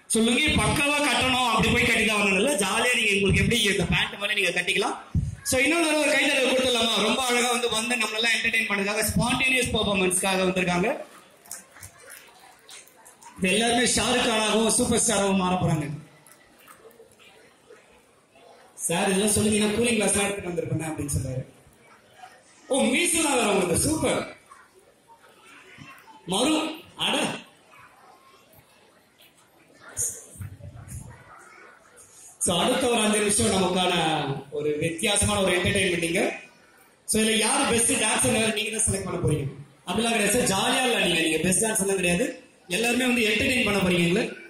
so lungi பக்காவா கட்டணும் அப்படி போய் கட்டி தான் வரணும் இல்ல ஜாலியா நீங்க உங்களுக்கு எப்படி இந்த பேண்ட் மேலே நீங்க கட்டிக்கலாம் ஸோ இன்னொரு தடவை ஒரு கைத்தட்டல் கொடுத்துடலாமா ரொம்ப அழகா வந்து வந்து நம்மளெல்லாம் என்டர்டெயின் பண்ணுறதுக்காக ஸ்பான்டேனியஸ் பர்ஃபார்மன்ஸ்க்காக வந்திருக்காங்க இது எல்லாருமே ஷாருக் கானாகவும் சூப்பர் ஸ்டாராகவும் மாற போறாங்க சார் இதெல்லாம் சொல்லுங்கன்னா கூலிங் கிளாஸ் எடுத்துட்டு வந்திருப்பேன் அப்படின்னு சொல்றாரு ஓ மீசலாம் வேற உங்களுக்கு சூப்பர் மறு அட சோ அடுத்த ஒரு அஞ்சு நிமிஷம் நமக்கான ஒரு வித்தியாசமான ஒரு என்டர்டைன்மெண்ட்டிங்க சோ இதுல யார் பெஸ்ட் டான்ஸ் நீங்க தான் செலக்ட் பண்ண போறீங்க அப்படிலாம் கிடையாது சார் ஜாலியா இல்ல நீங்க நீங்க பெஸ்ட் டான்ஸ் எல்லாம் கிடையாது எல்லாருமே வந்து என்டர்டெயின் பண்ண போறீங்க